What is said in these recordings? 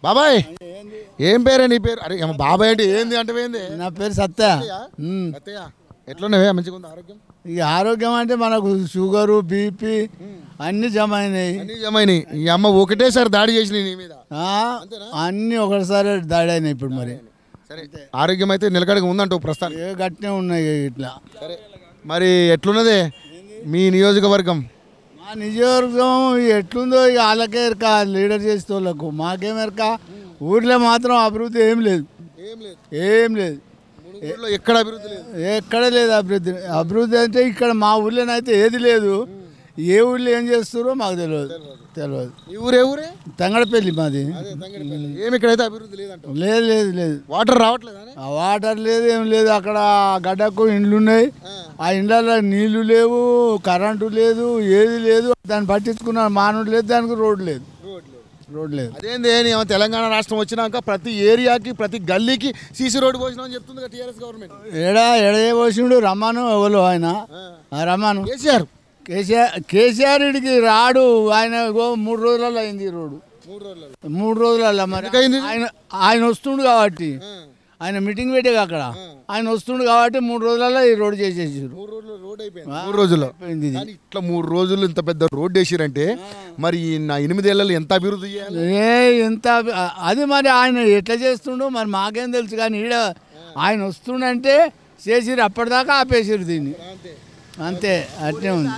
బాబాయ్ ఏం పేరే నీ పేరు అరే ఏమో బాబాయ్ అంటే ఏంది అంటే ఏంది నా పేరు సత్య ఉమ్. అత్తయ్య ఎట్లున్నావే మంచిగా ఉంది ఆరోగ్యం ఈ ఆరోగ్యం అంటే మనకు షుగరు బీపీ అన్ని జమ అయినాయి అన్ని జమైనాయి ఈ అమ్మ ఒకటేసారి దాడి చేసినాయి నీ మీద ఆ, అన్ని ఒకటిసారి దాడి అయినాయి ఇప్పుడు మరి సరే ఆరోగ్యం అయితే నిలకడగా ఉందంటావు ప్రస్తుతానికి ఏ గట్టినే ఉన్నాయి ఇట్లా సరే మరి ఎట్లున్నదే మీ నియోజకవర్గం మా నియోజకవర్గం ఎట్లుందో ఇక వాళ్ళకే ఎరక లీడర్ చేసే వాళ్ళకు మాకేం ఎరక ఊర్లో మాత్రం అభివృద్ధి ఏం లేదు ఏం లేదు ఏం లేదు ఊర్లో ఎక్కడ అభివృద్ధి లేదు ఎక్కడ లేదు అభివృద్ధి అభివృద్ధి అంటే ఇక్కడ మా ఊళ్ళోనైతే ఏది లేదు ఏ ఊళ్ళో ఏం చేస్తారో మాకు తెలియదు తెలియదు ఈ ఊరే ఊరే తంగడపల్లి మాది ఏమి ఇక్కడైతే అభివృద్ధి లేదంట లేదు లేదు లేదు వాటర్ రావట్లేదా ఆ వాటర్ లేదు ఏం లేదు అక్కడ గడ్డకు ఇండ్లు ఉన్నాయి ఆ ఇండ్లలో నీళ్లు లేవు కరెంటు లేదు ఏది లేదు దాన్ని పట్టించుకున్న మానవుడు లేదు దానికి రోడ్డు లేదు రోడ్డు లేదు అదేంది ఏమో తెలంగాణ రాష్ట్రం వచ్చినాక ప్రతి ఏరియాకి ప్రతి గల్లీకి సీసీ రోడ్డు పోసినాం అని చెప్తుంది టీఆర్ఎస్ గవర్నమెంట్ ఏడా ఎడే పోసిండు రమ్మను ఎవరు ఆయన ఆ రమ్మను కేసీఆర్ కేసీఆర్ కేసీఆర్ ఇడికి రాడు ఆయన ఇగో మూడు రోజులలో అయింది ఈ రోడ్డు మూడు రోజులు మూడు రోజులలో మరి ఎందుకయింది? ఆయన ఆయన వస్తుండు కాబట్టి ఆయన మీటింగ్ పెట్టే అక్కడ ఆయన వస్తుండు కాబట్టి మూడు రోజులలో ఈ రోడ్డు చేసేసారు మూడు రోజులు రోడ్ అయిపోయింది మూడు రోజుల్లో అయిపోయింది ఇది. కానీ ఇట్లా మూడు రోజులు ఇంత పెద్ద రోడ్ వేసిరంటే మరి ఈ నా ఎనిమిదేళ్లలో ఎంత అభివృద్ధి చేయాలి ఏ ఎంత అభి- అది మరి ఆయన ఎట్లా చేస్తుండో మరి మాకేం తెలుసు కానీ ఈడ ఆయన వస్తుండంటే చేసిరు అప్పటిదాకా ఆపేసిరు దీన్ని అంతే అట్నే ఉంది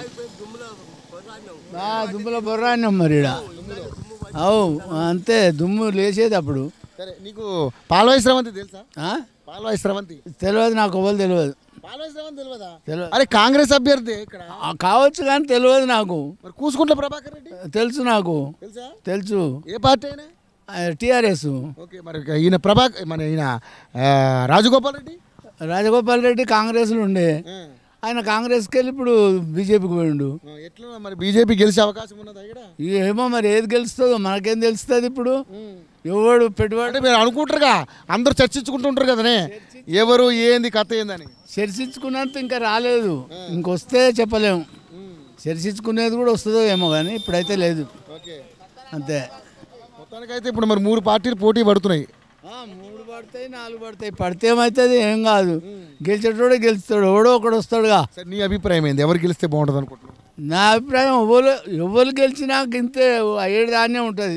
ఆ, దుమ్ముల బొర్రాన్నం మరి ఈడ అవు అంతే దుమ్ము లేచేది అప్పుడు సరే నీకు పాల్వాయి స్రవంతి తెలుసా ఆ? పాల్వాయి స్రవంతి తెలియదు నాకు ఎవరు తెలియదు పాల్వాయి స్రవంతి తెలియదా తెలియదు అరే కాంగ్రెస్ అభ్యర్థి ఇక్కడ ఆ, కావచ్చు కానీ తెలియదు నాకు మరి కూసుకుంట్ల ప్రభాకర్ రెడ్డి తెలుసు నాకు తెలుసా తెలుసు ఏ పార్టీ అయినా టీఆర్ఎస్ ఓకే మరి ఈయన ప్రభాకర్ మన ఈయన ఆ, రాజగోపాల్ రెడ్డి రాజగోపాల్ రెడ్డి కాంగ్రెస్లో ఉండే ఆయన కాంగ్రెస్కి వెళ్ళి ఇప్పుడు బీజేపీకి పోయిండు ఎట్లా మరి బీజేపీ గెలిచే అవకాశం ఉన్నదా ఇక్కడ ఏమో మరి ఏది గెలుస్తుందో మనకేం తెలుస్తుంది ఇప్పుడు ఎవడు పెట్టుబడి అంటే మీరు అనుకుంటారుగా అందరూ చర్చించుకుంటుంటారు కదనే ఎవరు ఏంది కథ ఏందని చర్చించుకున్నంత ఇంకా రాలేదు ఇంకొస్తే చెప్పలేము చర్చించుకునేది కూడా వస్తుందో ఏమో కానీ ఇప్పుడైతే లేదు ఓకే అంతే మొత్తానికైతే ఇప్పుడు మరి మూడు పార్టీలు పోటీ పడుతున్నాయి మూడు పడతాయి నాలుగు పడతాయి పడితే ఏమవుతుంది ఏం కాదు గెలిచేటోడే గెలుస్తాడు ఎవడో ఒకడు వస్తాడుగా సరే నీ అభిప్రాయం ఏంది ఎవరు గెలిస్తే బాగుంటుంది అనుకుంటున్నావు నా అభిప్రాయం ఎవరు ఎవరు గెలిచినా ఇంతే ఏడు దాన్నే ఉంటుంది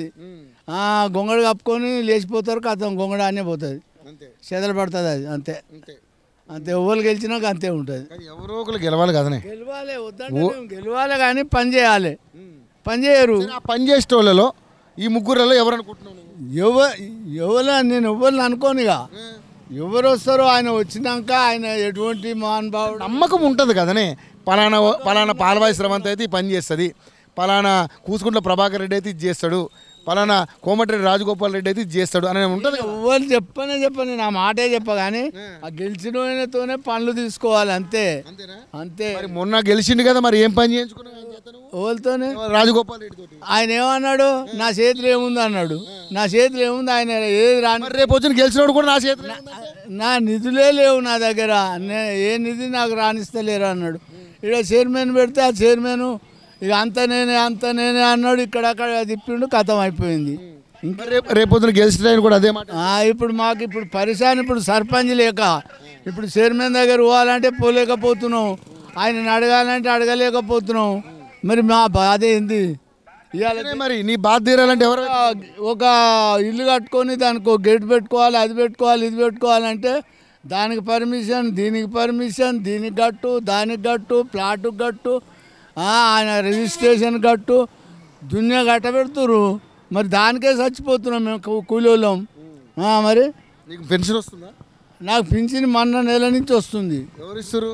గొంగడు కప్పుకొని లేచిపోతారు కథం గొంగడు ఆనే పోతుంది అంతే చెదలు పడుతుంది అది అంతే అంతే అంతే ఎవరు గెలిచినాక అంతే ఉంటుంది కానీ ఎవరో ఒకరు గెలవాలి కదనే గెలవాలి వద్దంటే మేము గెలవాలి కానీ పని చేయాలి పని చేయరు సరే, ఆ పని చేసే వాళ్ళలో ఈ ముగ్గురులో ఎవరు అనుకుంటున్నావు నువ్వు? ఎవ ఎవరు నేను ఎవరిని అనుకోనిగా ఎవరు వస్తారో ఆయన వచ్చినాక ఆయన ఎటువంటి మహానుభావుడు నమ్మకం ఉంటుంది కదనే పలానా పలానా పాలవాయి శ్రవంత్ అయితే ఈ పని చేస్తుంది పలానా కూసుకుంట్ల ప్రభాకర్ రెడ్డి అయితే ఇది చేస్తాడు పలానా కోమటిరెడ్డి రాజగోపాల్ రెడ్డి అయితే ఇది చేస్తాడు అని ఉంటుంది కదా. ఎవరు చెప్పనే చెప్పని నా మాటే చెప్ప కానీ ఆ గెలిచిన ఆయనతోనే పనులు తీసుకోవాలి అంతే అంతే మరి మొన్న గెలిచిండు కదా మరి ఏం పని చేయించుకున్నావు ఏం చేస్తావు నువ్వు? ఎవరితోనే రాజగోపాల్ రెడ్డి తోటి ఆయన ఏమన్నాడు నా చేతిలో ఏముంది అన్నాడు నా చేతిలో ఏముంది ఆయన ఏది రాని మరి రేపు వచ్చిన గెలిచినోడు కూడా నా చేతిలో ఉంది. నా నిధులే లేవు నా దగ్గర నే- ఏ నిధి నాకు రాణిస్తలేరు అన్నాడు ఇక్కడ చైర్మన్ పెడితే ఆ చైర్మన్ ఇక అంత నేనే అంత నేనే అన్నాడు ఇక్కడ అక్కడ తిప్పిండు కథం అయిపోయింది ఇంకా మరి రేపు రేపు పొద్దున గెలిచిన ఆయన కూడా అదే మాట ఆ, ఇప్పుడు మాకు ఇప్పుడు పరిశాన్ ఇప్పుడు సర్పంచ్ లేక ఇప్పుడు చైర్మన్ దగ్గర పోవాలంటే పోలేకపోతున్నాం ఆయనని అడగాలంటే అడగలేకపోతున్నాం మరి మా బాధ ఏంది ఇవాళ అదే మరి నీ బాధ తీరాలంటే ఎవరు ఒక ఇల్లు కట్టుకొని దానికి ఒక గేట్ పెట్టుకోవాలి అది పెట్టుకోవాలి ఇది పెట్టుకోవాలంటే దానికి పర్మిషన్ దీనికి పర్మిషన్ దీనికి గట్టు దానికి గట్టు ప్లాట్కి గట్టు ఆ, ఆయన రిజిస్ట్రేషన్ గట్టు దునియా గట్ట పెడుతురు మరి దానికే చచ్చిపోతున్నాం మేము కూ- కూలోళ్ళం ఆ, మరి నీకు పెన్షన్ వస్తుందా నాకు పింఛన్ మొన్న నెల నుంచి వస్తుంది ఎవరు ఇస్తారు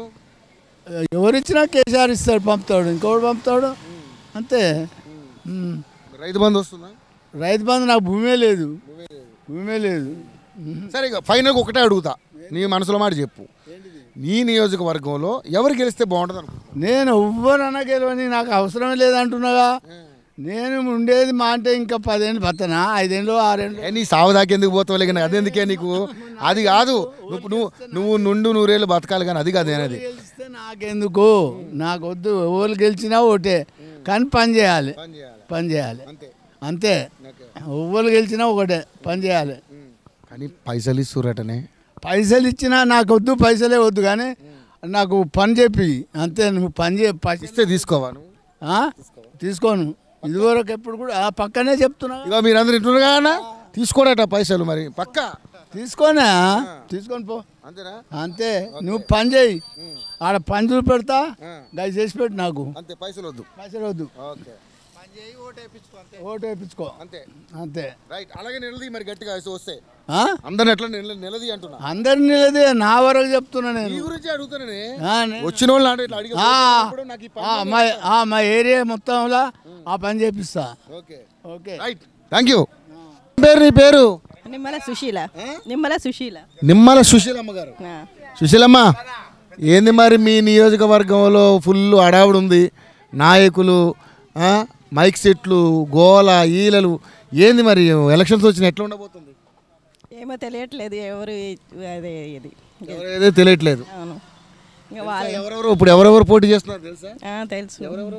ఎవరిచ్చినా కేసీఆర్ ఇస్తాడు పంపుతాడు ఇంకోటి పంపుతాడు అంతే ఉమ్. రైతు బంధు వస్తుందా రైతు బంధు నాకు భూమే లేదు భూమే లేదు ఉమ్. సరే ఇక ఫైనల్గా ఒకటే అడుగుతా నీ మనసులో మాట చెప్పు నీ నియోజకవర్గంలో ఎవరు గెలిస్తే బాగుంటుంది అనుకుంటున్నావు నేను ఎవ్వరన్నా గెలవని నాకు అవసరమే లేదంటున్నాగా నేను ఉండేది మా అంటే ఇంకా పదేళ్ళు బతనా ఐదేళ్ళు ఆరేళ్ళు ఏ, నీ సావు దాకా ఎందుకు పోతావులే కానీ అదెందుకే నీకు అది కాదు నువ్వు నువ్వు నువ్వు నుండు నూరేళ్ళు బతకాలి కానీ అది కాదు అనేది గెలిస్తే నాకెందుకు నాకు వద్దు ఎవరు గెలిచినా ఒకటే కానీ పని చేయాలి పని చేయాలి అంతే అంతే ఎవ్వరు గెలిచినా ఒకటే పని చేయాలి కానీ పైసలు ఇస్తురటనే పైసలు ఇచ్చినా నాకు వద్దు పైసలే వద్దు కానీ నాకు పని చెప్పి అంతే నువ్వు పని చే పైసలు ఇస్తే తీసుకోవా నువ్వు ఆ? తీసుకోను ఇదివరకు ఎప్పుడు కూడా ఆ పక్కనే చెప్తున్నా ఇక మీరందరూ ఇంటున్నారు కదా తీసుకోడట పైసలు మరి పక్క తీసుకోనా తీసుకొని పో అంతేనా అంతే నువ్వు పని చేయి ఆడ పని చూసి పెడతా గది చేసి పెట్టు నాకు అంతే పైసలు వద్దు పైసలు వద్దు ఓకే ఓటు వేయించుకో అంతే అంతే రైట్ అలాగే నిలది మరి గట్టిగా వేసి వస్తే ఆ? అందరిని ఎట్లా నిల నిలది అంటున్నా అందరిని నిలదే నా వరకు చెప్తున్నా ఈ నేను గురించి అడుగుతానే ఆ, నే- వచ్చిన వాళ్ళు అంటే ఇట్లా అడిగి ఆ, పోతున్నప్పుడు నాకు ఈ ఆ, పని మా ఆ, మా ఏరియా మొత్తంలో ఆ పని చేపిస్తా okay okay right thank you పేరు నీ పేరు నిమ్మల సుశీల నిమ్మల సుశీల నిమ్మల సుశీలమ్మ గారు ఆ. సుశీలమ్మ ఏంది మరి మీ నియోజకవర్గంలో ఫుల్ అడావుడు ఉంది నాయకులు ఆ, మైక్ సెట్లు గోల ఈలలు ఏంది మరి ఎలక్షన్స్ వచ్చిన ఎట్లా ఉండబోతుంది ఏమో తెలియట్లేదు ఎవరు అదే ఇది ఏదో తెలియట్లేదు అవును ఇంకా వాళ్ళు ఎవరెవరు ఇప్పుడు ఎవరెవరు పోటీ చేస్తున్నారు తెలుసా ఆ, తెలుసు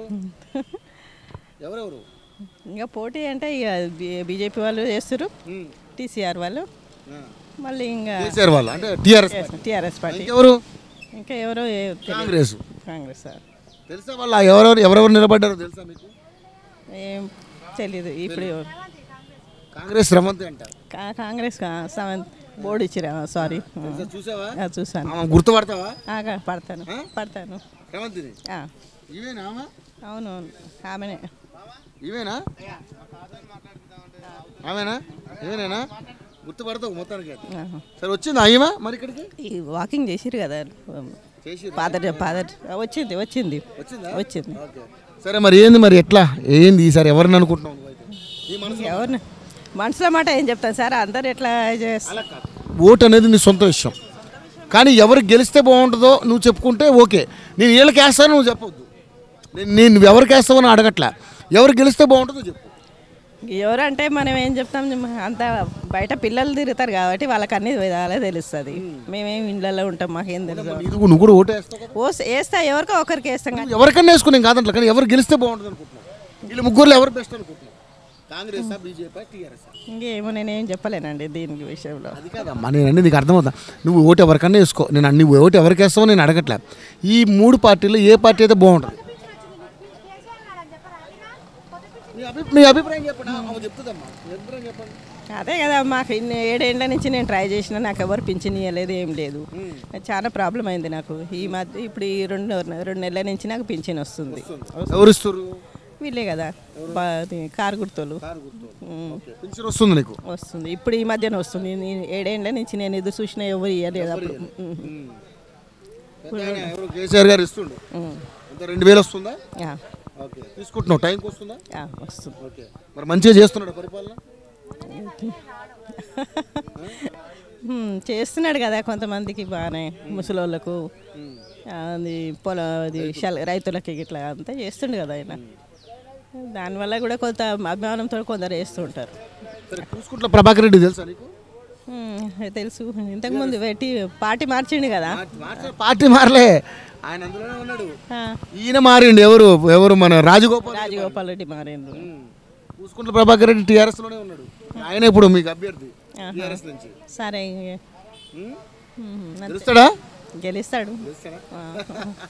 ఎవరెవరు ఇంకా పోటీ అంటే ఇక బీజేపీ వాళ్ళు చేస్తారు టీసీఆర్ వాళ్ళు మళ్ళీ ఇంకా కేసీఆర్ వాళ్ళు అంటే టీఆర్ఎస్ టీఆర్ఎస్ పార్టీ ఎవరు ఇంకా ఎవరో ఏ- తెలియదు. కాంగ్రెస్ కాంగ్రెస్ సార్ తెలుసా వాళ్ళ ఎవరెవరు ఎవరెవరు నిలబడ్డారో తెలుసా మీకు ఏం తెలీదు ఇప్పుడు కాంగ్రెస్ రమంతి అంట కా- కాంగ్రెస్ కా- సెవెంత్ బోర్డు ఇచ్చిరా సారీ చూసావా ఆ, చూసాను ఆమె గుర్తుపడతావా ఆ, పడతాను పడతాను రమంతిని ఆ, ఇవేనా ఆమె అవును ఆమెనే ఇవేనా ఆమెనా ఇవేనేనా గుర్తుపడతావు మొత్తానికి అయితే. ఆహా. సరే వచ్చింది అయ్యమా మరి ఇక్కడికి ఈ వాకింగ్ చేసిరు కదా చేసి ఫాదర్ ఫాదర్ వచ్చింది వచ్చింది వచ్చిందా వచ్చింది ఓకే సరే మరి ఏంది మరి ఎట్లా ఏంది ఈసారి ఎవరిని అనుకుంటున్నావు నువ్వైతే? నీ మనసు ఎవరిని మనసులో మాట ఏం చెప్తాను సార్ అందరు ఎట్లా చేస్తారు ఓటు అనేది నీ సొంత విషయం కానీ ఎవరు గెలిస్తే బాగుంటుందో నువ్వు చెప్పుకుంటే ఓకే నేను వీళ్ళకి వేస్తాను నువ్వు చెప్పొద్దు నేను నేను ఎవరికి వేస్తావని అడగట్లా ఎవరు గెలిస్తే బాగుంటుందో చెప్పు ఎవరంటే మనం ఏం చెప్తాం అంత బయట పిల్లలు తిరుగుతారు కాబట్టి వాళ్ళకి అన్ని విధాలే తెలుస్తుంది మేమేం ఇండ్లలో ఉంటాం మాకేం తెలుసు నీకు నువ్వు కూడా ఓటు వేస్తావు కదా ఓ వేస్తా ఎవరికో ఒకరికి వేస్తాం కానీ ఎవరికన్నా వేసుకుని కాదంట్లా కానీ ఎవరు గెలిస్తే బాగుంటుంది అనుకుంటున్నావు వీళ్ళు ముగ్గురులో ఎవరు బెస్ట్ అనుకుంటున్నావు కాంగ్రెస్ బీజేపీ టీఆర్ఎస్ ఇంకేమో నేనేం చెప్పలేనండి దీనికి విషయంలో అది కాదమ్మా నేను అన్ని నీకు అర్థమవుతా నువ్వు ఓటు ఎవరికన్నా వేసుకో నేను అన్ని ఓటు ఎవరికి వేస్తావో నేను అడగట్లే ఈ మూడు పార్టీలు ఏ పార్టీ అయితే బాగుంటుంది మీ అభి మీ అభిప్రాయం చెప్పండి ఆమె చెప్తుందమ్మా మీ అభిప్రాయం చెప్పండి అదే కదా మాకు ఇన్ని ఏడేళ్ల నుంచి నేను ట్రై చేసిన నాకు ఎవరు పింఛన్ ఇవ్వలేదు ఏం లేదు చాలా ప్రాబ్లం అయింది నాకు ఈ మధ్య ఇప్పుడు ఈ రెండు రెండు నెలల నుంచి నాకు పింఛన్ వస్తుంది ఎవరు ఇస్తారు వీళ్ళే కదా బా- అది కారు గుర్తులు ఉమ్, పెన్షన్ వస్తుంది నీకు వస్తుంది ఇప్పుడు ఈ మధ్యన వస్తుంది నేను ఏడేళ్ల నుంచి నేను ఎదురు చూసిన ఎవరు ఇవ్వలేదు అప్పుడు ఉమ్, ఎవరు కేసీఆర్ గారు ఇస్తుండు ఉమ్, ఎంత రెండు వేలు వస్తుందా ఆ, ఓకే తీసుకుంటున్నావు టైంకి వస్తుందా ఆ, వస్తుంది ఓకే మరి మంచిగా చేస్తున్నాడు పరిపాలన ఉమ్, చేస్తున్నాడు కదా కొంతమందికి బాగానే ముసలోళ్ళకు అది పొల అది శల- రైతులకి ఇట్లా అంతా చేస్తుండు కదా ఆయన దానివల్ల కూడా కొంత అభిమానంతో కొందరు వేస్తుంటారు సరే చూసుకుంటున్న ప్రభాకర్ రెడ్డి తెలుసా నీకు ఉమ్, తెలుసు ఇంతకుముందు పెట్టి పార్టీ మార్చిండు కదా పార్టీ మారలే ఆయన అందులోనే ఉన్నాడు ఆ, ఈయన మారిండు ఎవరు ఎవరు మన రాజగోపాల్ రాజగోపాల్ రెడ్డి మారిండు చూసుకుంటే ప్రభాకర్ రెడ్డి టీఆర్ఎస్ లోనే ఉన్నాడు ఆయన ఇప్పుడు మీకు అభ్యర్థి టీఆర్ఎస్ నుంచి సరే ఉమ్? ఉమ్, అంతే. తెలుస్తాడా గెలుస్తాడు తెలుస్తాడా? ఆ.